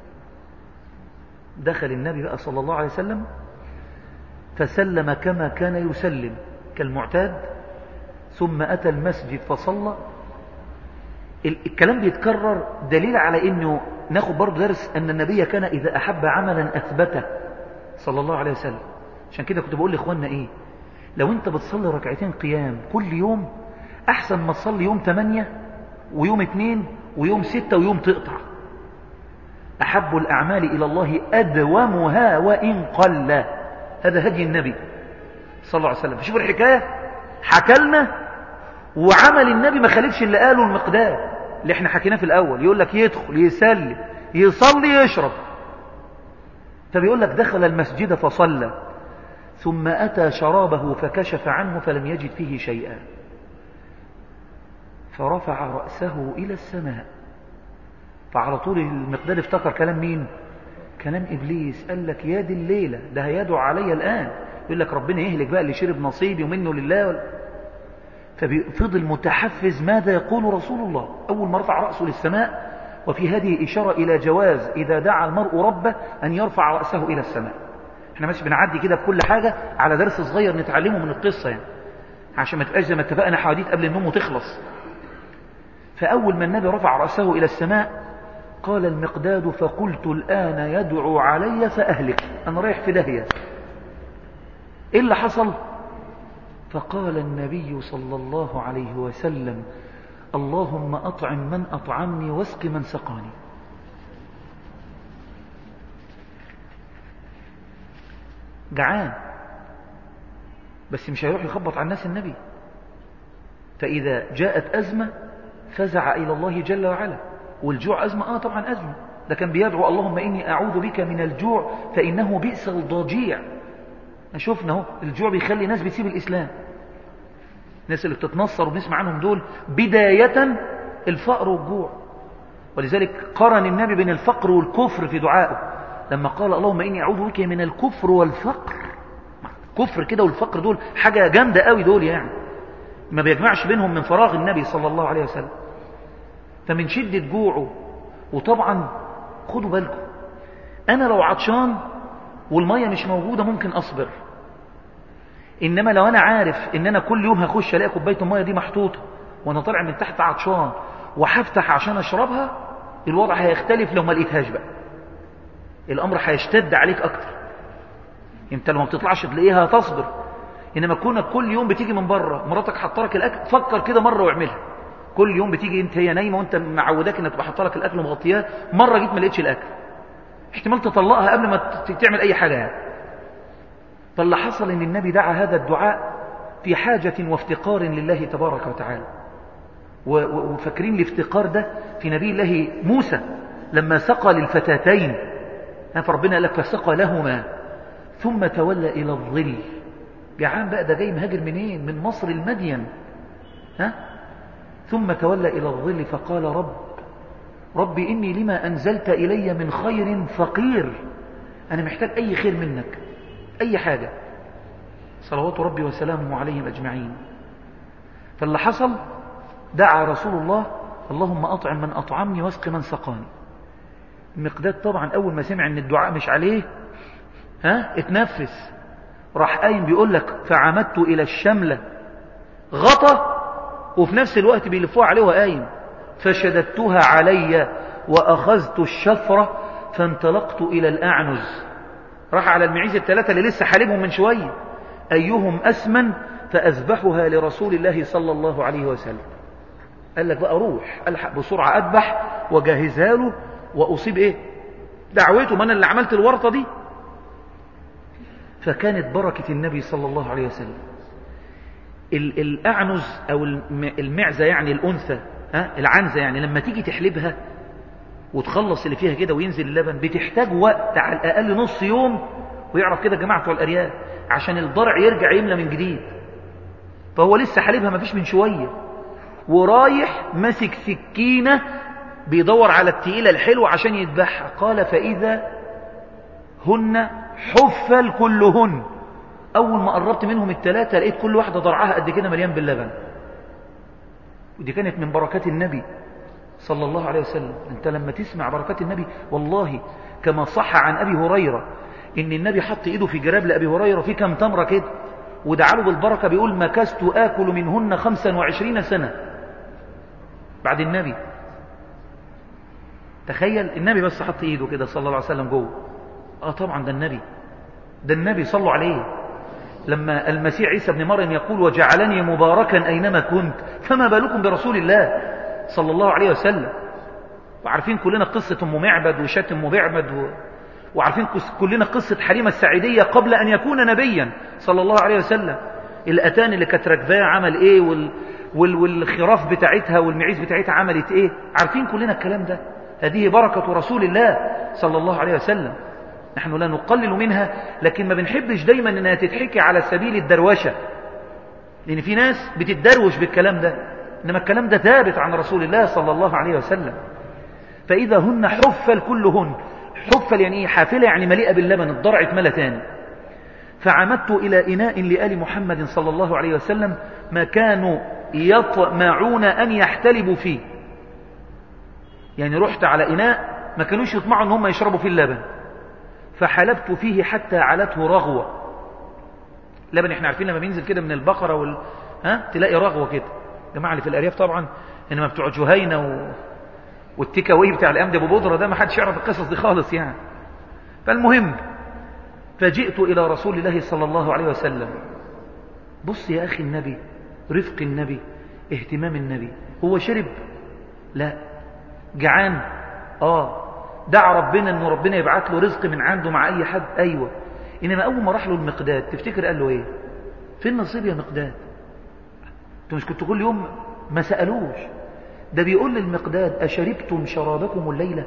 دخل النبي بقى صلى الله عليه وسلم فسلم كما كان يسلم كالمعتاد ثم أتى المسجد فصلى الكلام بيتكرر دليل على أنه ناخد برضه درس أن النبي كان إذا أحب عملا أثبته صلى الله عليه وسلم عشان كده كنت بقول لإخواننا إيه لو انت بتصلي ركعتين قيام كل يوم احسن ما تصلي يوم 8 ويوم 2 ويوم 6 ويوم تقطع احب الاعمال الى الله ادومها وان قل هذا هدي النبي صلى الله عليه وسلم شوف الحكايه حكى لنا وعمل النبي ما خالفش اللي قاله المقداد اللي احنا حكيناه في الاول يقول لك يدخل يسلم يصلي يشرب فبيقول لك دخل المسجد فصلى ثم أتى شرابه فكشف عنه فلم يجد فيه شيئا فرفع رأسه إلى السماء فعلى طول المقداد افتكر كلام مين كلام إبليس قال لك يا دي الليلة ده هيدعو علي الآن يقول لك ربنا يهلك بقى اللي شرب نصيبي ومنه لله ففضل متحفز ماذا يقول رسول الله أول ما رفع رأسه للسماء وفي هذه إشارة إلى جواز إذا دعا المرء ربه أن يرفع رأسه إلى السماء احنا ماشي بنعدي كده بكل حاجة على درس صغير نتعلمه من القصة يعني عشان ما تبقاش زي ما اتفقنا حواديت قبل النوم وتخلص فأول ما النبي رفع رأسه إلى السماء قال المقداد فقلت الآن يدعو علي فأهلك أنا رايح في داهية إيه اللي حصل فقال النبي صلى الله عليه وسلم اللهم أطعم من أطعمني واسق من سقاني جعان بس مش هيروح يخبط على الناس النبي فإذا جاءت أزمة فزع إلى الله جل وعلا والجوع أزمة آه طبعا أزمة ده كان بيدعو اللهم إني أعوذ بك من الجوع فإنه بئس الضجيع شفنا اهو الجوع بيخلي ناس بتسيب الإسلام الناس اللي بتتنصر وبنسمع عنهم دول بداية الفقر والجوع ولذلك قرن النبي بين الفقر والكفر في دعائه لما قال اللهم إني أعوذ بك من الكفر والفقر كفر كده والفقر دول حاجة جامدة قوي دول يعني ما بيجمعش بينهم من فراغ النبي صلى الله عليه وسلم فمن شدة جوعه وطبعا خدوا بالكم أنا لو عطشان والمية مش موجودة ممكن أصبر إنما لو أنا عارف إن أنا كل يوم هخش ألاقي كوباية المية دي محطوطة وأنا طالع من تحت عطشان وهفتح عشان أشربها الوضع هيختلف لو ما لقيتهاش بقى الأمر هيشتد عليك أكتر أنت لو ما بتطلعش تلاقيها تصبر إنما كونك كل يوم بتيجي من بره مراتك حاطه لك الأكل فكر كده مرة واعملها كل يوم بتيجي انت هي نايمه وانت معوداك انك تبقى حاطه لك الاكل ومغطياه مره جيت ما لقيتش الاكل احتمال تطلقها قبل ما تعمل اي حاجه يعني فاللي حصل ان النبي دعا هذا الدعاء في حاجه وافتقار لله تبارك وتعالى وفاكرين الافتقار ده في نبي الله موسى لما سقى للفتاتين فربنا قال لك فسقى لهما ثم تولى الى الظل جعان بقى ده جاي مهاجر منين من مصر المدين ها ثم تولى إلى الظل فقال رب رب إني لما أنزلت إلي من خير فقير أنا محتاج أي خير منك أي حاجة صلوات ربي وسلامه عليهم أجمعين فاللي حصل دعا رسول الله اللهم أطعم من أطعمني واسق من سقاني المقداد طبعا أول ما سمع أن الدعاء مش عليه ها اتنفس راح قايم بيقول لك فعمدت إلى الشملة غطى وفي نفس الوقت بيلفوها عليه وقايم فشددتها علي وأخذت الشفرة فانطلقت إلى الأعنز راح على المعيز الثلاثة اللي لسه حالبهم من شوية أيهم أسمن فأذبحها لرسول الله صلى الله عليه وسلم قال لك بقى روح ألحق بسرعة أذبح وجهزها له وأصيب إيه دعوته ما أنا اللي عملت الورطة دي فكانت بركة النبي صلى الله عليه وسلم الأعنز أو المعزة يعني الأنثى ها العنزة يعني لما تيجي تحلبها وتخلص اللي فيها كده وينزل اللبن بتحتاج وقت على الأقل نص يوم ويعرف كده جماعة بتوع الأرياف عشان الضرع يرجع يملى من جديد فهو لسه حليبها مفيش من شوية ورايح ماسك سكينة بيدور على التقيلة الحلوة عشان يذبحها قال فإذا هن حفل كلهن أول ما قربت منهم الثلاثة لقيت كل واحدة ضرعها قد كده مليان باللبن ودي كانت من بركات النبي صلى الله عليه وسلم انت لما تسمع بركات النبي والله كما صح عن أبي هريرة ان النبي حط ايده في جراب لأبي هريرة في كم تمرة كده ودعا له بالبركة بيقول مكست آكل منهن خمسا وعشرين سنة بعد النبي تخيل النبي بس حط ايده كده صلى الله عليه وسلم جوه اه طبعا ده النبي ده النبي صلوا عليه لما المسيح عيسى بن مريم يقول وجعلني مباركا أينما كنت فما بالكم برسول الله صلى الله عليه وسلم وعارفين كلنا قصة أم معبد وشات أم معبد و... وعارفين كلنا قصة حليمة السعيدية قبل أن يكون نبيا صلى الله عليه وسلم الأتان اللي كانت راكباه عمل إيه وال... وال... والخراف بتاعتها والمعيز بتاعتها عملت إيه عارفين كلنا الكلام ده هذه بركة رسول الله صلى الله عليه وسلم نحن لا نقلل منها لكن ما بنحبش دايما انها تتحكي على سبيل الدروشة لان في ناس بتدروش بالكلام ده انما الكلام ده ثابت عن رسول الله صلى الله عليه وسلم فاذا هن حفل كلهن حفل يعني ايه حافلة يعني مليئة باللبن الضرع اتملى تاني فعمدت الى اناء لآل محمد صلى الله عليه وسلم ما كانوا يطمعون ان يحتلبوا فيه يعني رحت على اناء ما كانوش يطمعوا ان هم يشربوا فيه اللبن فحلبت فيه حتى علته رغوة لبن احنا عارفين لما بينزل كده من البقرة وال... ها تلاقي رغوة كده جماعة اللي في الأرياف طبعا انما بتوع جهينة و... والتيكا واي بتاع الأمد أبو بودرة ده ما حدش يعرف القصص دي خالص يعني فالمهم فجئت إلى رسول الله صلى الله عليه وسلم بص يا أخي النبي رفق النبي اهتمام النبي هو شرب لا جعان آه دعا ربنا أنه ربنا يبعت له رزق من عنده مع أي حد أيوة إنما أول ما راح له المقداد تفتكر قال له إيه فين نصيب يا مقداد انتوا مش كنتوا كل يوم ما سألوش ده بيقول للمقداد أشربتم شرابكم الليلة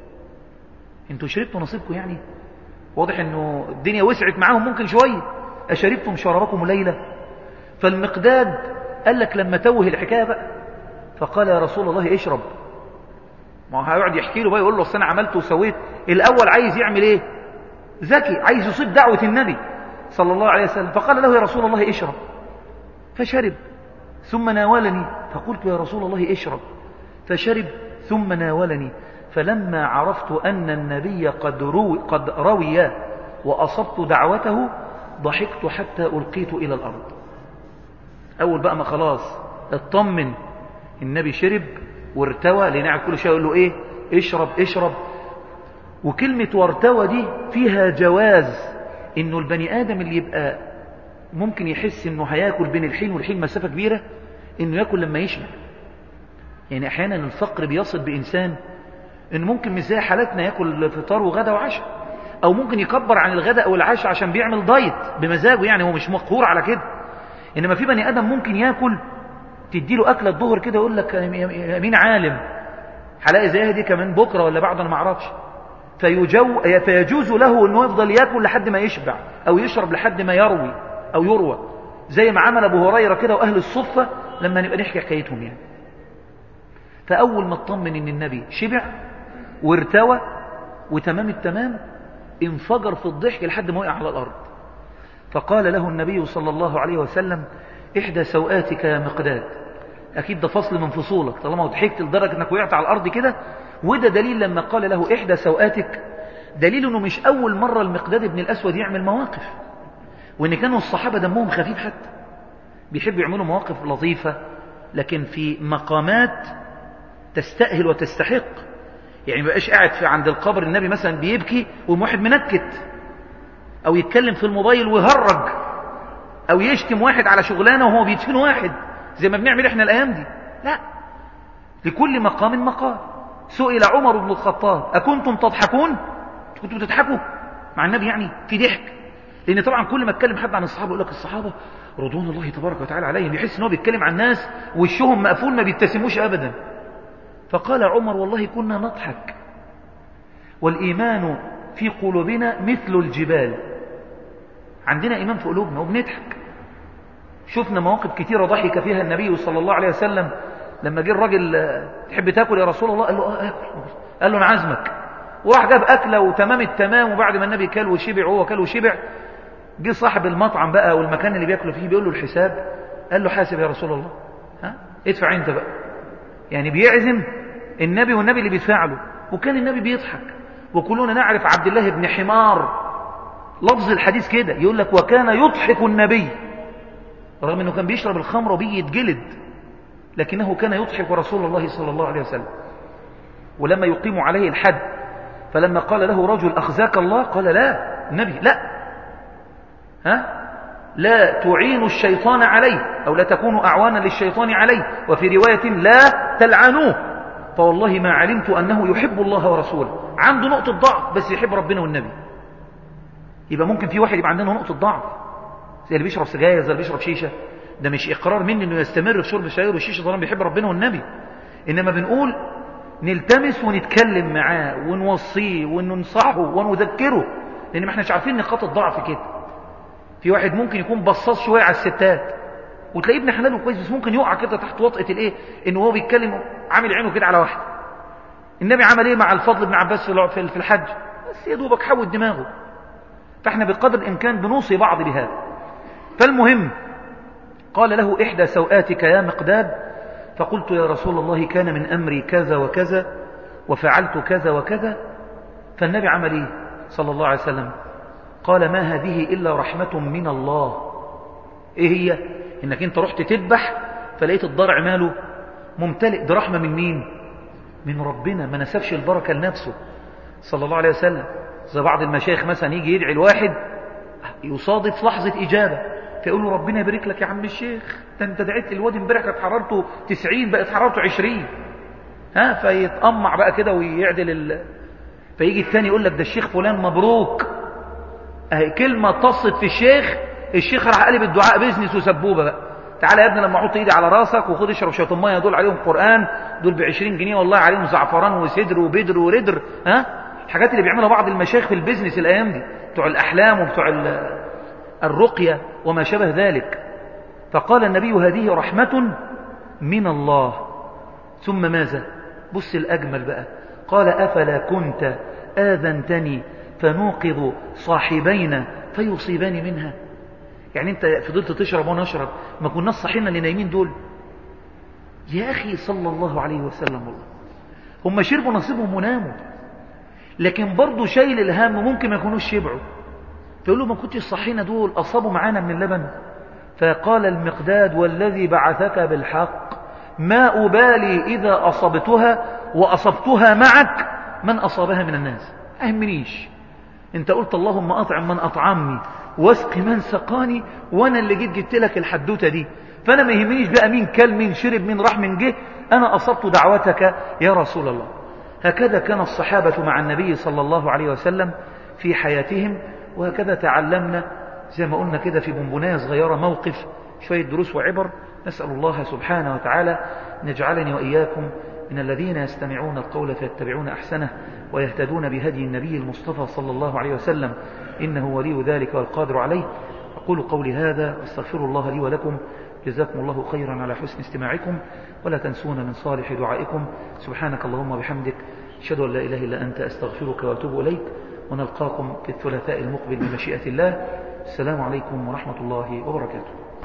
انتوا شربتوا نصيبكم يعني واضح انه الدنيا وسعت معاهم ممكن شوية أشربتم شرابكم الليلة فالمقداد قال لك لما توه الحكاية بقى فقال يا رسول الله اشرب ما هو هيقعد يحكي له بقى يقول له اصل انا عملت وسويت الاول عايز يعمل ايه ذكي عايز يصيب دعوه النبي صلى الله عليه وسلم فقال له يا رسول الله اشرب فشرب ثم ناولني فقلت يا رسول الله اشرب فشرب ثم ناولني فلما عرفت ان النبي قد روي قد روي واصبت دعوته ضحكت حتى القيت الى الارض اول بقى ما خلاص اطمن النبي شرب وارتوى لان قاعد كل شويه يقول له ايه اشرب اشرب وكلمه وارتوى دي فيها جواز انه البني ادم اللي يبقى ممكن يحس انه هياكل بين الحين والحين مسافه كبيره انه ياكل لما يشبع يعني احيانا الفقر بيصل بانسان انه ممكن مش زي حالاتنا ياكل فطار وغدا وعشاء او ممكن يكبر عن الغداء او العشاء عشان بيعمل دايت بمزاجه يعني هو مش مقهور على كده انما في بني ادم ممكن ياكل تديله أكلة الظهر كده يقول لك مين عالم هلاقي زيها دي كمان بكرة ولا بعد أنا ما اعرفش فيجو فيجوز له أنه يفضل يأكل لحد ما يشبع أو يشرب لحد ما يروي أو يروى زي ما عمل أبو هريرة كده وأهل الصفة لما نبقى نحكي حكايتهم يعني فأول ما اطمن إن النبي شبع وارتوى وتمام التمام انفجر في الضحك لحد ما وقع على الأرض فقال له النبي صلى الله عليه وسلم إحدى سوآتك يا مقداد أكيد ده فصل من فصولك طالما ضحكت لدرجة أنك وقعت على الأرض كده وده دليل لما قال له إحدى سوآتك دليل أنه مش أول مرة المقداد ابن الأسود يعمل مواقف وأن كانوا الصحابة دمهم خفيف حتى بيحبوا يعملوا مواقف لطيفة لكن في مقامات تستأهل وتستحق يعني ما بقاش قاعد في عند القبر النبي مثلا بيبكي وواحد منكت او يتكلم في الموبايل ويهرج او يشتم واحد على شغلانه وهو بيدفن واحد زي ما بنعمل احنا الايام دي لا لكل مقام مقال سئل عمر بن الخطاب اكنتم تضحكون كنتم تضحكوا مع النبي يعني في ضحك لان طبعا كل ما اتكلم حد عن الصحابه يقول لك الصحابه رضوان الله تبارك وتعالى عليهم يحس ان هو بيتكلم عن ناس وشهم مقفول ما بيبتسموش ابدا فقال عمر والله كنا نضحك والايمان في قلوبنا مثل الجبال عندنا ايمان في قلوبنا وبنضحك شفنا مواقف كثيره ضحك فيها النبي صلى الله عليه وسلم لما جه الراجل تحب تاكل يا رسول الله قال له اه اكل قال له انا عازمك وراح جاب اكله وتمام التمام وبعد ما النبي كل وشبع وهو كل وشبع جه صاحب المطعم بقى والمكان اللي بياكلوا فيه بيقول له الحساب قال له حاسب يا رسول الله ها ادفع انت بقى يعني بيعزم النبي والنبي اللي بيدفع له وكان النبي بيضحك وكلنا نعرف عبد الله بن حمار لفظ الحديث كده يقول لك وكان يضحك النبي رغم انه كان بيشرب الخمر وبيجي يتجلد لكنه كان يضحك رسول الله صلى الله عليه وسلم ولما يقيم عليه الحد فلما قال له رجل أخزاك الله قال لا النبي لا ها لا تعين الشيطان عليه أو لا تكونوا أعوانا للشيطان عليه وفي رواية لا تلعنوه فوالله ما علمت أنه يحب الله ورسوله عنده نقطة ضعف بس يحب ربنا والنبي يبقى ممكن في واحد يبقى عندنا نقطة ضعف زي اللي بيشرب سجاير زي اللي بيشرب شيشة ده مش إقرار مني أنه يستمر في شرب السجاير والشيشة طالما بيحب ربنا والنبي إنما بنقول نلتمس ونتكلم معاه ونوصيه وننصحه ونذكره لأن ما احناش عارفين نقاط الضعف كده في واحد ممكن يكون بصاص شوية على الستات وتلاقيه ابن حلال وكويس بس ممكن يقع كده تحت وطئة الايه ان هو بيتكلم عامل عينه كده على واحد النبي عمل ايه مع الفضل بن عباس في الحج بس يا دوبك حود دماغه فاحنا بقدر الامكان بنوصي بعض بهذا فالمهم قال له احدى سوآتك يا مقداد فقلت يا رسول الله كان من امري كذا وكذا وفعلت كذا وكذا فالنبي عمل ايه صلى الله عليه وسلم قال ما هذه إلا رحمة من الله إيه هي إنك أنت رحت تذبح فلقيت الضرع ماله ممتلئ ده رحمة من مين من ربنا ما نسبش البركة لنفسه صلى الله عليه وسلم زي بعض المشايخ مثلا يجي يدعي الواحد يصادف لحظة إجابة فيقول له ربنا يبارك لك يا عم الشيخ ده انت دعيت الواد امبارح كانت حرارته 90 بقت حرارته 20 ها فيتقمع بقى كده ويعدل ال... فيجي الثاني يقول لك ده الشيخ فلان مبروك اهي كلمة تصت في الشيخ الشيخ راح قلب الدعاء بيزنس وسبوبة بقى تعالى يا ابني لما احط ايدي على راسك وخد اشرب شويه الميه دول عليهم قران دول ب 20 جنيه والله عليهم زعفران وسدر وبدر وردر ها الحاجات اللي بيعملها بعض المشايخ في البيزنس الايام دي بتوع الاحلام وبتوع الرقيه وما شابه ذلك فقال النبي هذه رحمه من الله ثم ماذا بص الاجمل بقى قال افلا كنت اذنتني فنوقظ صاحبينا فيصيبان منها يعني انت فضلت تشرب وانا اشرب ما كناش صحينا اللي نايمين دول يا اخي صلى الله عليه وسلم والله هم شربوا نصيبهم وناموا لكن برضه شايل الهم ممكن ما يكونوش شبعوا فيقول له ما كنتش صحينا دول اصابوا معانا من اللبن فقال المقداد والذي بعثك بالحق ما أبالي إذا أصبتها وأصبتها معك من أصابها من الناس أهمنيش انت قلت اللهم أطعم من أطعمني واسق من سقاني وانا اللي جيت جبت لك الحدوته دي فانا ما يهمنيش بقى مين كل مين شرب مين راح من جه انا اصبت دعوتك يا رسول الله هكذا كان الصحابه مع النبي صلى الله عليه وسلم في حياتهم وهكذا تعلمنا زي ما قلنا كده في بونبونايه صغيره موقف شويه دروس وعبر نسال الله سبحانه وتعالى ان يجعلني واياكم من الذين يستمعون القول فيتبعون احسنه ويهتدون بهدي النبي المصطفى صلى الله عليه وسلم إنه ولي ذلك والقادر عليه أقول قولي هذا واستغفر الله لي ولكم جزاكم الله خيرا على حسن استماعكم ولا تنسون من صالح دعائكم سبحانك اللهم وبحمدك أشهد أن لا إله إلا أنت أستغفرك وأتوب إليك ونلقاكم في الثلاثاء المقبل بمشيئة الله السلام عليكم ورحمة الله وبركاته